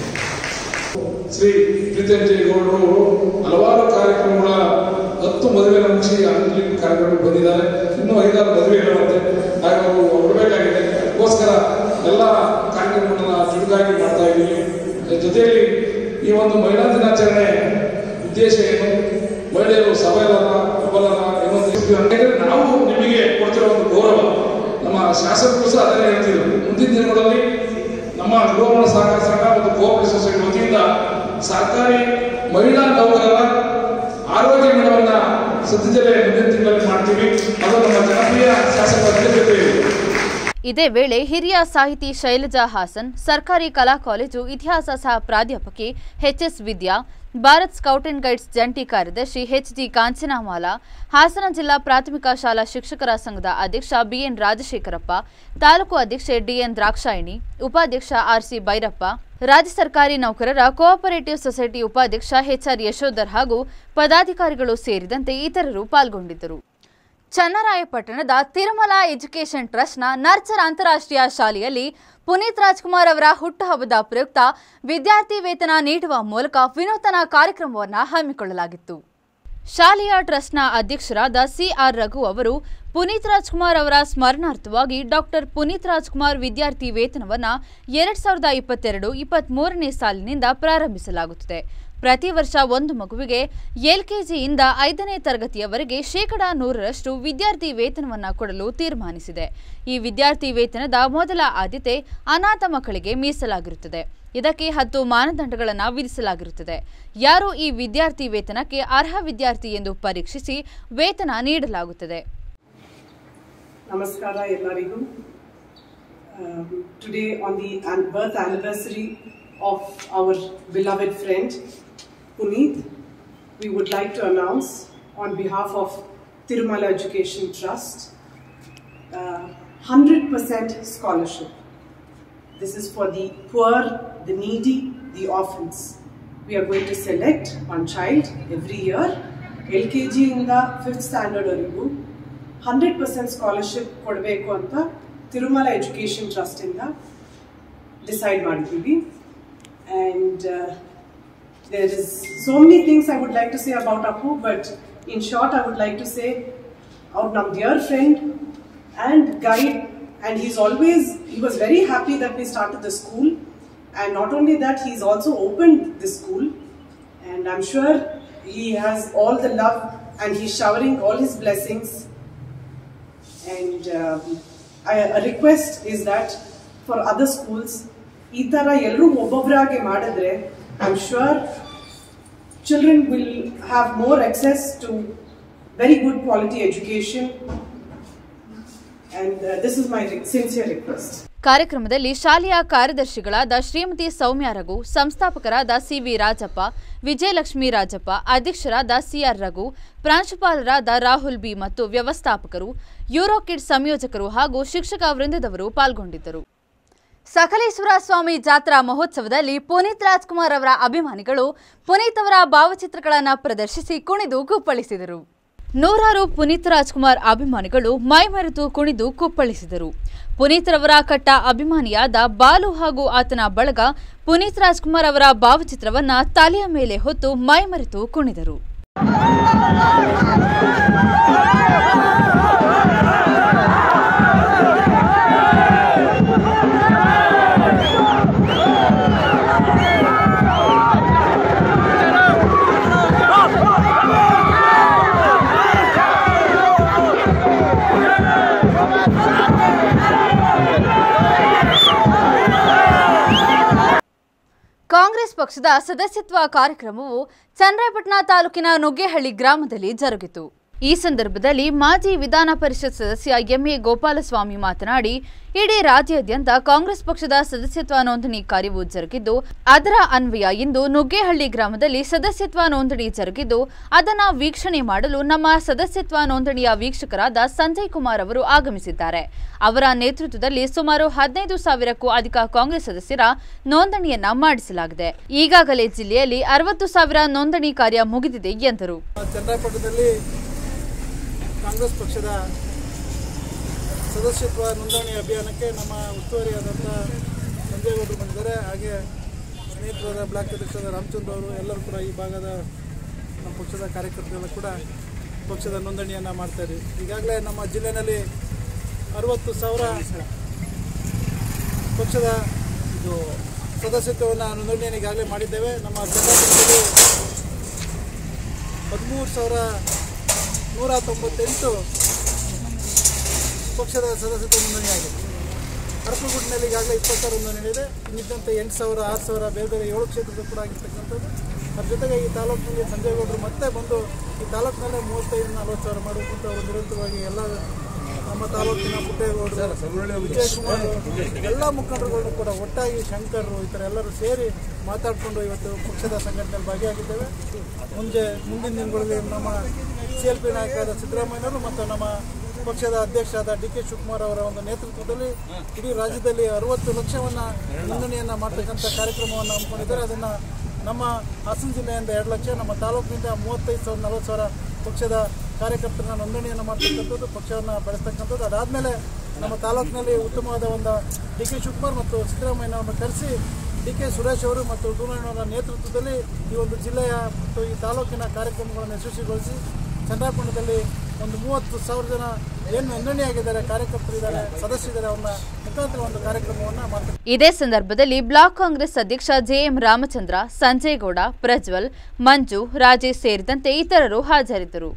ಶ್ರೀ ಪ್ರೀತಂಜಯ ಗೌಡರು ಅವರು ಹಲವಾರು ಕಾರ್ಯಕ್ರಮಗಳ ಹತ್ತು ಮದುವೆನ ಮುಗಿಸಿ ಅಲ್ಲಿ ಕಾರ್ಯಕ್ರಮಕ್ಕೆ ಬಂದಿದ್ದಾರೆ ಇನ್ನೂ ಐದಾರು ಮದುವೆಗಳಂತೆ ಹಾಗೆ ಅವರು ಹೊರಬೇಕಾಗಿದೆ ಅದಕ್ಕೋಸ್ಕರ ಎಲ್ಲ ಕಾರ್ಯಕ್ರಮಗಳನ್ನ ಚುರುಕಾಗಿ ಮಾಡ್ತಾ ಇದ್ದೀವಿ ಅದ್ರ ಜೊತೆಯಲ್ಲಿ ಈ ಒಂದು ಮಹಿಳಾ ದಿನಾಚರಣೆ ಉದ್ದೇಶ ಏನು ಮಹಿಳೆಯರು ಸಬಲರ ಪ್ರಬಲರ ಇನ್ನೊಂದು ಯಾಕಂದ್ರೆ ನಾವು ನಿಮಗೆ ಕೊಡ್ತಿರೋ ಒಂದು ಗೌರವ ನಮ್ಮ ಶಾಸಕರು ಸಹ ಅದನ್ನೇ ಹೇಳ್ತಿದ್ರು ಮುಂದಿನ ದಿನಗಳಲ್ಲಿ ನಮ್ಮ ಗೃಹವನ ಸಹಕಾರ ಸಂಘ ಮತ್ತು ಕೋಆಪರೇಟಿವ್ ಸೊಸೈಟಿ ವತಿಯಿಂದ ಸರ್ಕಾರಿ ಮಹಿಳಾ ನೌಕರರ ಆರೋಗ್ಯ ಮೇಳವನ್ನ ಸದ್ಯದಲ್ಲೇ ಮುಂದಿನ ತಿಂಗಳಲ್ಲಿ ಮಾಡ್ತೀವಿ ಅದು ನಮ್ಮ ಜನಪ್ರಿಯ ಶಾಸಕರ ಅಧ್ಯಕ್ಷತೆ ಇದೆ ಇದೇ ವೇಳೆ ಹಿರಿಯ ಸಾಹಿತಿ ಶೈಲಜಾ ಹಾಸನ್ ಸರ್ಕಾರಿ ಕಲಾ ಕಾಲೇಜು ಇತಿಹಾಸ ಸಹ ಪ್ರಾಧ್ಯಾಪಕಿ HS Vidya Bharat scout and guides ಜಂಟಿ ಕಾರ್ಯದರ್ಶಿ ಎಚ್ಜಿ ಕಾಂಚನಮಾಲಾ ಹಾಸನ ಜಿಲ್ಲಾ ಪ್ರಾಥಮಿಕ ಶಾಲಾ ಶಿಕ್ಷಕರ ಸಂಘದ ಅಧ್ಯಕ್ಷ ಬಿಎನ್ ರಾಜಶೇಖರಪ್ಪ ತಾಲೂಕು ಅಧ್ಯಕ್ಷೆ ಡಿಎನ್ ದ್ರಾಕ್ಷಾಯಿಣಿ ಉಪಾಧ್ಯಕ್ಷ ಆರ್ಸಿ ಭೈರಪ್ಪ ರಾಜ್ಯ ಸರ್ಕಾರಿ ನೌಕರರ ಕೋಆಪರೇಟಿವ್ ಸೊಸೈಟಿ ಉಪಾಧ್ಯಕ್ಷ ಎಚ್ಆರ್ ಯಶೋಧರ್ ಹಾಗೂ ಪದಾಧಿಕಾರಿಗಳು ಸೇರಿದಂತೆ ಇತರರು ಪಾಲ್ಗೊಂಡಿದ್ದರು ಚನ್ನರಾಯಪಟ್ಟಣದ ತಿರುಮಲ ಎಜುಕೇಷನ್ ಟ್ರಸ್ಟ್ನ ನರ್ಚರ್ ಅಂತಾರಾಷ್ಟ್ರೀಯ ಶಾಲೆಯಲ್ಲಿ ಪುನೀತ್ ರಾಜ್ಕುಮಾರ್ ಅವರ ಹುಟ್ಟುಹಬ್ಬದ ಪ್ರಯುಕ್ತ ವಿದ್ಯಾರ್ಥಿ ವೇತನ ನೀಡುವ ಮೂಲಕ ವಿನೂತನ ಕಾರ್ಯಕ್ರಮವನ್ನು ಹಮ್ಮಿಕೊಳ್ಳಲಾಗಿತ್ತು ಶಾಲೆಯ ಟ್ರಸ್ಟ್ನ ಅಧ್ಯಕ್ಷರಾದ ಸಿಆರ್ ರಘು ಅವರು ಪುನೀತ್ ರಾಜ್ಕುಮಾರ್ ಅವರ ಸ್ಮರಣಾರ್ಥವಾಗಿ ಡಾಕ್ಟರ್ ಪುನೀತ್ ರಾಜ್ಕುಮಾರ್ ವಿದ್ಯಾರ್ಥಿ ವೇತನವನ್ನು ಎರಡ್ ಸಾವಿರದ ಇಪ್ಪತ್ತೆರಡು ಇಪ್ಪತ್ಮೂರನೇ ಸಾಲಿನಿಂದ ಪ್ರಾರಂಭಿಸಲಾಗುತ್ತದೆ ಪ್ರತಿ ವರ್ಷ ಒಂದು ಮಗುವಿಗೆ ಎಲ್ಕೆಜಿಯಿಂದ ಐದನೇ ತರಗತಿಯವರೆಗೆ ಶೇಕಡಾ ನೂರರಷ್ಟು ವಿದ್ಯಾರ್ಥಿ ವೇತನವನ್ನು ಕೊಡಲು ತೀರ್ಮಾನಿಸಿದೆ ಈ ವಿದ್ಯಾರ್ಥಿ ವೇತನದ ಮೊದಲ ಆದ್ಯತೆ ಅನಾಥ ಮಕ್ಕಳಿಗೆ ಮೀಸಲಾಗಿರುತ್ತದೆ ಇದಕ್ಕೆ ಹತ್ತು ಮಾನದಂಡಗಳನ್ನು ವಿಧಿಸಲಾಗಿರುತ್ತದೆ ಯಾರು ಈ ವಿದ್ಯಾರ್ಥಿ ವೇತನಕ್ಕೆ ಅರ್ಹ ವಿದ್ಯಾರ್ಥಿ ಎಂದು ಪರೀಕ್ಷಿಸಿ ವೇತನ ನೀಡಲಾಗುತ್ತದೆ ನಮಸ್ಕಾರ ಎಲ್ಲರಿಗೂ today on the birth anniversary of our beloved friend Puneeth we would like to announce on behalf of Tirumala Education Trust uh, 100% scholarship. This is for the poor, the needy, the orphans. We are going to select one child every year, LKG ಇಂದ fifth standard ವರೆಗೂ hundred percent scholarship ಕೊಡಬೇಕು ಅಂತ Tirumala education ಟ್ರಸ್ಟಿಂದ decide ಮಾಡಿದ್ದೀವಿ and there is so many things I would like to say about Apu, but in short, I would like to say our now dear friend and guide, and he's always he was very happy that we started the school, and not only that, he's also opened the school, and I'm sure he has all the love and he's showering all his blessings. And um, I, a request is that for other schools, ಈ ಥರ ಎಲ್ಲರೂ ಒಬ್ಬೊಬ್ಬರಾಗಿ ಮಾಡಿದ್ರೆ I am sure children will have more access to very good quality education and uh, this is my re- sincere request. ಕಾರ್ಯಕ್ರಮದಲ್ಲಿ ಶಾಲೆಯ ಕಾರ್ಯದರ್ಶಿಗಳಾದ ಶ್ರೀಮತಿ ಸೌಮ್ಯ ರಘು ಸಂಸ್ಥಾಪಕರಾದ C V Rajappa Vijayalakshmi Rajappa ಅಧ್ಯಕ್ಷರಾದ ಸಿಆರ್ ರಘು ಪ್ರಾಂಶುಪಾಲರಾದ ರಾಹುಲ್ ಬಿ ಮತ್ತು ವ್ಯವಸ್ಥಾಪಕರು ಯೂರೋಕಿಡ್ ಸಂಯೋಜಕರು ಹಾಗೂ ಶಿಕ್ಷಕ ವೃಂದದವರು ಪಾಲ್ಗೊಂಡಿದ್ದರು ಸಕಲೇಶ್ವರ ಸ್ವಾಮಿ ಜಾತ್ರಾ ಮಹೋತ್ಸವದಲ್ಲಿ ಪುನೀತ್ ರಾಜ್ಕುಮಾರ್ ಅವರ ಅಭಿಮಾನಿಗಳು ಪುನೀತ್ ಅವರ ಭಾವಚಿತ್ರಗಳನ್ನು ಪ್ರದರ್ಶಿಸಿ ಕುಣಿದು ಕುಪ್ಪಳಿಸಿದರು ನೂರಾರು ಪುನೀತ್ ರಾಜ್ಕುಮಾರ್ ಅಭಿಮಾನಿಗಳು ಮೈಮರೆತು ಕುಣಿದು ಕುಪ್ಪಳಿಸಿದರು ಪುನೀತ್ ರವರ ಕಟ್ಟ ಅಭಿಮಾನಿಯಾದ ಬಾಲು ಹಾಗೂ ಆತನ ಬಳಗ ಪುನೀತ್ ರಾಜ್ಕುಮಾರ್ ಅವರ ಭಾವಚಿತ್ರವನ್ನ ತಲೆಯ ಮೇಲೆ ಹೊತ್ತು ಮೈಮರೆತು ಕುಣಿದರು ಕಾಂಗ್ರೆಸ್ ಪಕ್ಷದ ಸದಸ್ಯತ್ವ ಕಾರ್ಯಕ್ರಮವು ಚನ್ನರಾಯಪಟ್ಟಣ ತಾಲೂಕಿನ ನುಗ್ಗೇಹಳ್ಳಿ ಗ್ರಾಮದಲ್ಲಿ ಜರುಗಿತು ಈ ಸಂದರ್ಭದಲ್ಲಿ ಮಾಜಿ ವಿಧಾನ ಪರಿಷತ್ ಸದಸ್ಯ ಎಂಎ ಗೋಪಾಲಸ್ವಾಮಿ ಮಾತನಾಡಿ ಇಡೀ ರಾಜ್ಯಾದ್ಯಂತ ಕಾಂಗ್ರೆಸ್ ಪಕ್ಷದ ಸದಸ್ಯತ್ವ ನೋಂದಣಿ ಕಾರ್ಯವು ಜರುಗಿದ್ದು ಅದರ ಅನ್ವಯ ಇಂದು ನುಗ್ಗೇಹಳ್ಳಿ ಗ್ರಾಮದಲ್ಲಿ ಸದಸ್ಯತ್ವ ನೋಂದಣಿ ಜರುಗಿದ್ದು ಅದನ್ನು ವೀಕ್ಷಣೆ ಮಾಡಲು ನಮ್ಮ ಸದಸ್ಯತ್ವ ನೋಂದಣಿಯ ವೀಕ್ಷಕರಾದ ಸಂಜಯ್ ಕುಮಾರ್ ಅವರು ಆಗಮಿಸಿದ್ದಾರೆ ಅವರ ನೇತೃತ್ವದಲ್ಲಿ ಸುಮಾರು ಹದಿನೈದು ಸಾವಿರಕ್ಕೂ ಅಧಿಕ ಕಾಂಗ್ರೆಸ್ ಸದಸ್ಯರ ನೋಂದಣಿಯನ್ನ ಮಾಡಿಸಲಾಗಿದೆ ಈಗಾಗಲೇ ಜಿಲ್ಲೆಯಲ್ಲಿ ಅರವತ್ತು ಸಾವಿರ ನೋಂದಣಿ ಕಾರ್ಯ ಮುಗಿದಿದೆ ಎಂದರು ಚನ್ನರಾಯಪಟ್ಟಣದಲ್ಲಿ ಕಾಂಗ್ರೆಸ್ ಪಕ್ಷದ ಸದಸ್ಯತ್ವ ನೋಂದಣಿ ಅಭಿಯಾನಕ್ಕೆ ನಮ್ಮ ಉಸ್ತುವಾರಿಯಾದಂಥ ಸಂಜಯ್ ಗೌಡರು ಬಂದಿದ್ದಾರೆ ಹಾಗೆ ಸ್ನೇಹಿತರಾದ ಬ್ಲಾಕ್ ಅಧ್ಯಕ್ಷರಾದ ರಾಮಚಂದ್ರ ಅವರು ಎಲ್ಲರೂ ಕೂಡ ಈ ಭಾಗದ ನಮ್ಮ ಪಕ್ಷದ ಕಾರ್ಯಕರ್ತರೆಲ್ಲ ಕೂಡ ಪಕ್ಷದ ನೋಂದಣಿಯನ್ನು ಮಾಡ್ತಾರೆ ಈಗಾಗಲೇ ನಮ್ಮ ಜಿಲ್ಲೆಯಲ್ಲಿ ಅರವತ್ತು ಸಾವಿರ ಪಕ್ಷದ ಇದು ಸದಸ್ಯತ್ವವನ್ನು ನೋಂದಣಿಯನ್ನು ಈಗಾಗಲೇ ಮಾಡಿದ್ದೇವೆ ನಮ್ಮ ಚನ್ನರಾಯಪಟ್ಟಣದಲ್ಲಿ ಹದಿಮೂರು ಸಾವಿರ ನೂರ ತೊಂಬತ್ತೆಂಟು ಪಕ್ಷದ ಸದಸ್ಯತ್ವ ನೋಂದಣಿಯಾಗಿದೆ ಅರಪಗುಡ್ಡಿನಲ್ಲಿ ಈಗಾಗಲೇ ಇಪ್ಪತ್ತು ಸಾವಿರ ನೋಂದಣಿ ಇದೆ ಇನ್ನಿದ್ದಂತೆ ಎಂಟು ಸಾವಿರ ಆರು ಸಾವಿರ ಬೇರೆ ಬೇರೆ ಏಳು ಕ್ಷೇತ್ರದ ಕೂಡ ಆಗಿರ್ತಕ್ಕಂಥದ್ದು ಅದ್ರ ಜೊತೆಗೆ ಈ ತಾಲೂಕಿನಲ್ಲಿ ಸಂಜಯ್ ಗೌಡರು ಮತ್ತೆ ಬಂದು ಈ ತಾಲೂಕಿನಲ್ಲೇ ಮೂವತ್ತೈದು ನಲವತ್ತು ಸಾವಿರ ಮಾಡಬೇಕು ಅಂತ ಅವರು ನಿರಂತರವಾಗಿ ಎಲ್ಲ ನಮ್ಮ ತಾಲೂಕಿನ ಪುಟ್ಟೇಗೌಡರು ವಿಜಯಕುಮಾರ್ ಎಲ್ಲ ಮುಖಂಡರುಗಳನ್ನು ಕೂಡ ಒಟ್ಟಾಗಿ ಶಂಕರ್ ಈ ಥರ ಎಲ್ಲರೂ ಸೇರಿ ಮಾತಾಡಿಕೊಂಡು ಇವತ್ತು ಪಕ್ಷದ ಸಂಘಟನೆಯಲ್ಲಿ ಭಾಗಿಯಾಗಿದ್ದೇವೆ ಮುಂದೆ ಮುಂದಿನ ದಿನಗಳಲ್ಲಿ ನಮ್ಮ ಸಿ ಎಲ್ ಪಿ ನಾಯಕರಾದ ಸಿದ್ದರಾಮಯ್ಯನವರು ಮತ್ತು ನಮ್ಮ ಪಕ್ಷದ ಅಧ್ಯಕ್ಷರಾದ ಡಿ ಕೆ ಶಿವಕುಮಾರ್ ಅವರ ಒಂದು ನೇತೃತ್ವದಲ್ಲಿ ಇಡೀ ರಾಜ್ಯದಲ್ಲಿ ಅರವತ್ತು ಲಕ್ಷವನ್ನು ನೋಂದಣಿಯನ್ನು ಮಾಡ್ತಕ್ಕಂಥ ಕಾರ್ಯಕ್ರಮವನ್ನು ಹಮ್ಮಿಕೊಂಡಿದ್ದಾರೆ ಅದನ್ನು ನಮ್ಮ ಹಾಸನ ಜಿಲ್ಲೆಯಿಂದ ಎರಡು ಲಕ್ಷ ನಮ್ಮ ತಾಲೂಕಿನಿಂದ ಮೂವತ್ತೈದು ಸಾವಿರ ನಲವತ್ತು ಸಾವಿರ ಪಕ್ಷದ ಕಾರ್ಯಕರ್ತರ ನೋಂದಣಿಯನ್ನು ಮಾಡ್ತಕ್ಕಂಥದ್ದು ಪಕ್ಷವನ್ನು ಬೆಳೆಸ್ತಕ್ಕಂಥದ್ದು ಅದಾದಮೇಲೆ ನಮ್ಮ ತಾಲೂಕಿನಲ್ಲಿ ಉತ್ತಮವಾದ ಒಂದು ಡಿ ಕೆ ಶಿವಕುಮಾರ್ ಮತ್ತು ಸಿದ್ದರಾಮಯ್ಯನವರನ್ನು ಕರೆಸಿ ಡಿ ಕೆ ಸುರೇಶ್ ಅವರು ಮತ್ತು ದೂರಣ್ಣವರ ನೇತೃತ್ವದಲ್ಲಿ ಈ ಒಂದು ಜಿಲ್ಲೆಯ ಮತ್ತು ಈ ತಾಲೂಕಿನ ಕಾರ್ಯಕ್ರಮಗಳನ್ನು ಯಶಸ್ವಿಗೊಳಿಸಿ ಚಂದ್ರಾಪಟ್ಟಣದಲ್ಲಿ ಒಂದು ಮೂವತ್ತು ಸಾವಿರ ಜನ ಏನು ನೋಂದಣಿಯಾಗಿದ್ದಾರೆ ಕಾರ್ಯಕರ್ತರಿದ್ದಾರೆ ಸದಸ್ಯರಿದ್ದಾರೆ ಅವ್ರನ್ನ ಮುಖಾಂತರ ಒಂದು ಕಾರ್ಯಕ್ರಮವನ್ನು ಮಾಡ್ತಾರೆ ಇದೇ ಸಂದರ್ಭದಲ್ಲಿ ಬ್ಲಾಕ್ ಕಾಂಗ್ರೆಸ್ ಅಧ್ಯಕ್ಷ ಜೆಎಂ ರಾಮಚಂದ್ರ ಸಂಜಯ್ ಗೌಡ ಪ್ರಜ್ವಲ್ ಮಂಜು ರಾಜೇಶ್ ಸೇರಿದಂತೆ ಇತರರು ಹಾಜರಿದ್ದರು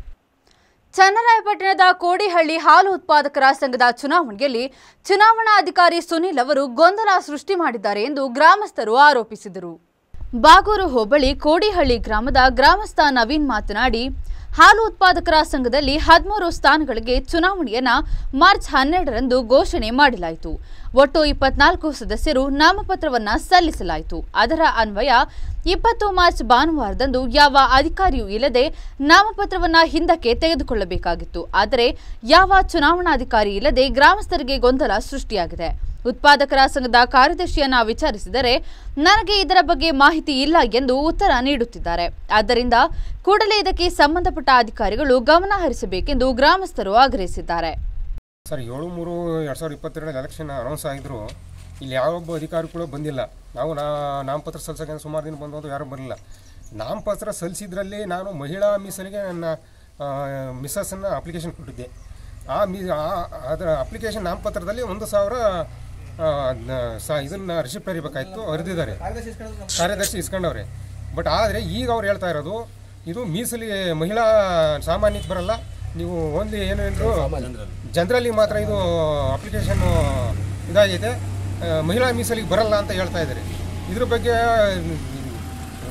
ಚನ್ನರಾಯಪಟ್ಟಣದ ಕೋಡಿಹಳ್ಳಿ ಹಾಲು ಉತ್ಪಾದಕರ ಸಂಘದ ಚುನಾವಣೆಯಲ್ಲಿ ಚುನಾವಣಾಧಿಕಾರಿ ಸುನಿಲ್ ಅವರು ಗೊಂದಲ ಸೃಷ್ಟಿ ಮಾಡಿದ್ದಾರೆ ಎಂದು ಗ್ರಾಮಸ್ಥರು ಆರೋಪಿಸಿದರು ಬಾಗೂರು ಹೋಬಳಿ ಕೋಡಿಹಳ್ಳಿ ಗ್ರಾಮದ ಗ್ರಾಮಸ್ಥ ನವೀನ್ ಮಾತನಾಡಿ ಹಾಲು ಉತ್ಪಾದಕರ ಸಂಘದಲ್ಲಿ ಹದಿಮೂರು ಸ್ಥಾನಗಳಿಗೆ ಚುನಾವಣೆಯನ್ನ ಮಾರ್ಚ್ ಹನ್ನೆರಡರಂದು ಘೋಷಣೆ ಮಾಡಲಾಯಿತು ಒಟ್ಟು ಇಪ್ಪತ್ನಾಲ್ಕು ಸದಸ್ಯರು ನಾಮಪತ್ರವನ್ನ ಸಲ್ಲಿಸಲಾಯಿತು ಅದರ ಅನ್ವಯ ಇಪ್ಪತ್ತು ಮಾರ್ಚ್ ಭಾನುವಾರದಂದು ಯಾವ ಅಧಿಕಾರಿಯೂ ಇಲ್ಲದೆ ನಾಮಪತ್ರವನ್ನ ಹಿಂದಕ್ಕೆ ತೆಗೆದುಕೊಳ್ಳಬೇಕಾಗಿತ್ತು ಆದರೆ ಯಾವ ಚುನಾವಣಾಧಿಕಾರಿ ಇಲ್ಲದೆ ಗ್ರಾಮಸ್ಥರಿಗೆ ಗೊಂದಲ ಸೃಷ್ಟಿಯಾಗಿದೆ ಉತ್ಪಾದಕರ ಸಂಘದ ಕಾರ್ಯದರ್ಶಿಯನ್ನ ವಿಚಾರಿಸಿದರೆ ನನಗೆ ಇದರ ಬಗ್ಗೆ ಮಾಹಿತಿ ಇಲ್ಲ ಎಂದು ಉತ್ತರ ನೀಡುತ್ತಿದ್ದಾರೆ ಆದ್ದರಿಂದ ಕೂಡಲೇ ಇದಕ್ಕೆ ಸಂಬಂಧಪಟ್ಟ ಅಧಿಕಾರಿಗಳು ಗಮನ ಹರಿಸಬೇಕೆಂದು ಗ್ರಾಮಸ್ಥರು ಆಗ್ರಹಿಸಿದ್ದಾರೆ ಸರ್ ಏಳು ಮೂರು ಎರಡು ಸಾವಿರದ ಇಪ್ಪತ್ತೆರಡರಲ್ಲಿ ಎಲೆಕ್ಷನ್ ಅನೌನ್ಸ್ ಆಗಿದ್ರು ಇಲ್ಲಿ ಯಾವೊಬ್ಬ ಅಧಿಕಾರಿ ಕೂಡ ಬಂದಿಲ್ಲ ನಾವು ನಾ ನಾಮಪತ್ರ ಸಲ್ಲಿಸೋಕೆ ಸುಮಾರು ದಿನ ಬಂದು ಯಾರೂ ಬರಲಿಲ್ಲ ನಾಮಪತ್ರ ಸಲ್ಲಿಸಿದ್ರಲ್ಲಿ ನಾನು ಮಹಿಳಾ ಮೀಸಲಿಗೆ ನನ್ನ ಮಿಸ್ಸಸ್ಸನ್ನು ಅಪ್ಲಿಕೇಶನ್ ಕೊಟ್ಟಿದ್ದೆ ಆ ಮಿ ಆ- ಅದರ ಅಪ್ಲಿಕೇಶನ್ ನಾಮಪತ್ರದಲ್ಲಿ ಒಂದು ಸಾವಿರ ಆ, ನ- ಸ ಇದನ್ನು ರಿಸಿಪ್ಟ್ ಹರಿಬೇಕಾಯ್ತು ಹರಿದಿದ್ದಾರೆ ಕಾರ್ಯದರ್ಶಿ ಇಸ್ಕೊಂಡವ್ರೆ ಬಟ್ ಆದರೆ ಈಗ ಅವ್ರು ಹೇಳ್ತಾ ಇರೋದು ಇದು ಮೀಸಲಿಗೆ ಮಹಿಳಾ ಸಾಮಾನ್ಯಕ್ಕೆ ಬರಲ್ಲ ನೀವು ಓನ್ಲಿ ಏನೇನು ಜನರಲಿ ಮಾತ್ರ ಇದು ಅಪ್ಲಿಕೇಶನ್ ಇದಾಗಿದೆ ಆ, ಮಹಿಳಾ ಮೀಸಲಿಗೆ ಬರಲ್ಲ ಅಂತ ಹೇಳ್ತಾ ಇದ್ದಾರೆ ಇದ್ರ ಬಗ್ಗೆ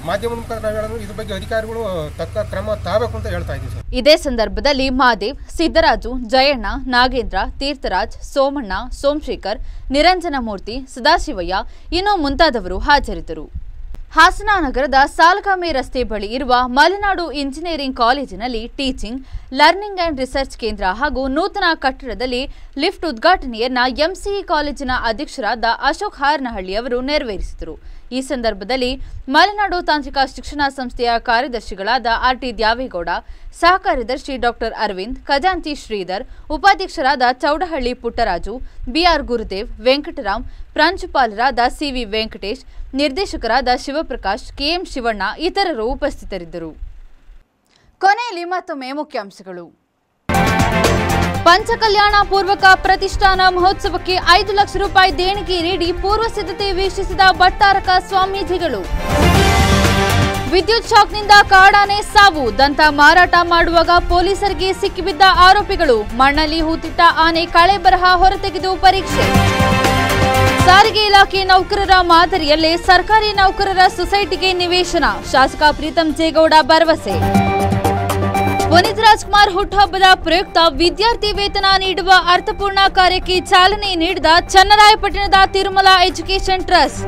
ಮಾಧ್ಯಮದ ಮುಖಾಂತರ ನಾವು ಹೇಳೋದು ಇದ್ರ ಬಗ್ಗೆ ಅಧಿಕಾರಿಗಳು ತಕ್ಕ ಕ್ರಮ ತಗೋಬೇಕು ಅಂತ ಹೇಳ್ತಾ ಇದ್ದೀವಿ ಸರ್ ಇದೇ ಸಂದರ್ಭದಲ್ಲಿ ಮಹಾದೇವ್ ಸಿದ್ದರಾಜು ಜಯಣ್ಣ ನಾಗೇಂದ್ರ ತೀರ್ಥರಾಜ್ ಸೋಮಣ್ಣ ಸೋಮಶೇಖರ್ ನಿರಂಜನಮೂರ್ತಿ ಸದಾಶಿವಯ್ಯ ಇನ್ನೂ ಮುಂತಾದವರು ಹಾಜರಿದ್ದರು ಹಾಸನ ನಗರದ ಸಾಲ್ಗಾಮೆ ರಸ್ತೆ ಬಳಿ ಇರುವ ಮಲೆನಾಡು ಇಂಜಿನಿಯರಿಂಗ್ ಕಾಲೇಜಿನಲ್ಲಿ ಟೀಚಿಂಗ್ ಲರ್ನಿಂಗ್ ಅಂಡ್ ರಿಸರ್ಚ್ ಕೇಂದ್ರ ಹಾಗೂ ನೂತನ ಕಟ್ಟಡದಲ್ಲಿ ಲಿಫ್ಟ್ ಉದ್ಘಾಟನೆಯನ್ನ ಎಂಸಿಇ ಕಾಲೇಜಿನ ಅಧ್ಯಕ್ಷರಾದ ಅಶೋಕ್ ಹಾರನಹಳ್ಳಿ ಅವರು ನೆರವೇರಿಸಿದರು ಈ ಸಂದರ್ಭದಲ್ಲಿ ಮಲೆನಾಡು ತಾಂತ್ರಿಕ ಶಿಕ್ಷಣ ಸಂಸ್ಥೆಯ ಕಾರ್ಯದರ್ಶಿಗಳಾದ ಆರ್ಟಿ ದ್ಯಾವೇಗೌಡ ಸಹ ಕಾರ್ಯದರ್ಶಿ ಡಾಕ್ಟರ್ ಅರವಿಂದ್ ಖಜಾಂಚಿ ಶ್ರೀಧರ್ ಉಪಾಧ್ಯಕ್ಷರಾದ ಚೌಡಹಳ್ಳಿ ಪುಟ್ಟರಾಜು ಬಿಆರ್ ಗುರುದೇವ್ ವೆಂಕಟರಾಮ್ ಪ್ರಾಂಶುಪಾಲರಾದ ಸಿವಿ ವೆಂಕಟೇಶ್ ನಿರ್ದೇಶಕರಾದ ಶಿವಪ್ರಕಾಶ್ ಕೆಎಂ ಶಿವಣ್ಣ ಇತರರು ಉಪಸ್ಥಿತರಿದ್ದರು ಕೊನೆಯಲ್ಲಿ ಮತ್ತೊಮ್ಮೆ ಮುಖ್ಯಾಂಶಗಳು ಪಂಚಕಲ್ಯಾಣ ಪೂರ್ವಕ ಪ್ರತಿಷ್ಠಾನ ಮಹೋತ್ಸವಕ್ಕೆ ಐದು ಲಕ್ಷ ರೂಪಾಯಿ ದೇಣಿಗೆ ನೀಡಿ ಪೂರ್ವ ಸಿದ್ಧತೆ ವೀಕ್ಷಿಸಿದ ಭಟ್ಟಾರಕ ಸ್ವಾಮೀಜಿಗಳು ವಿದ್ಯುತ್ ಶಾಕ್ನಿಂದ ಕಾಡಾನೆ ಸಾವು ದಂತ ಮಾರಾಟ ಮಾಡುವಾಗ ಪೊಲೀಸರಿಗೆ ಸಿಕ್ಕಿಬಿದ್ದ ಆರೋಪಿಗಳು ಮಣ್ಣಲ್ಲಿ ಹೂತಿಟ್ಟ ಆನೆ ಕಳೆ ಬರಹ ಹೊರತೆಗೆದು ಪರೀಕ್ಷೆ ಸಾರಿಗೆ ಇಲಾಖೆ ನೌಕರರ ಮಾದರಿಯಲ್ಲೇ ಸರ್ಕಾರಿ ನೌಕರರ ಸೊಸೈಟಿಗೆ ನಿವೇಶನ ಶಾಸಕ ಪ್ರೀತಂ ಜೇಗೌಡ ಭರವಸೆ ಪುನೀತ್ ರಾಜ್ಕುಮಾರ್ ಹುಟ್ಟುಹಬ್ಬದ ಪ್ರಯುಕ್ತ ವಿದ್ಯಾರ್ಥಿ ವೇತನ ನೀಡುವ ಅರ್ಥಪೂರ್ಣ ಕಾರ್ಯಕ್ಕೆ ಚಾಲನೆ ನೀಡಿದ ಚನ್ನರಾಯಪಟ್ಟಣದ ತಿರುಮಲ ಎಜುಕೇಷನ್ ಟ್ರಸ್ಟ್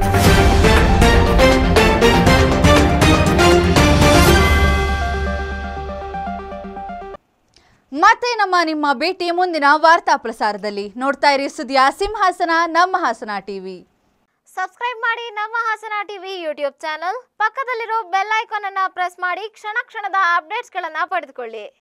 ಮತ್ತೆ ನಮ್ಮ ನಿಮ್ಮ ಭೇಟಿ ಮುಂದಿನ ವಾರ್ತಾ ಪ್ರಸಾರದಲ್ಲಿ ನೋಡ್ತಾ ಇರಿ ಸುದ್ದಿಯ ಸಿಂಹಾಸನ ನಮ್ಮ ಹಾಸನ ಟಿವಿ ಸಬ್ಸ್ಕ್ರೈಬ್ ಮಾಡಿ ನಮ್ಮ ಹಾಸನ ಟಿವಿ ಯೂಟ್ಯೂಬ್ ಚಾನಲ್ ಪಕ್ಕದಲ್ಲಿರೋ ಬೆಲ್ ಐಕಾನ್ ಅನ್ನ ಪ್ರೆಸ್ ಮಾಡಿ ಕ್ಷಣ ಕ್ಷಣದ ಅಪ್ಡೇಟ್ಸ್ಗಳನ್ನ ಪಡೆದುಕೊಳ್ಳಿ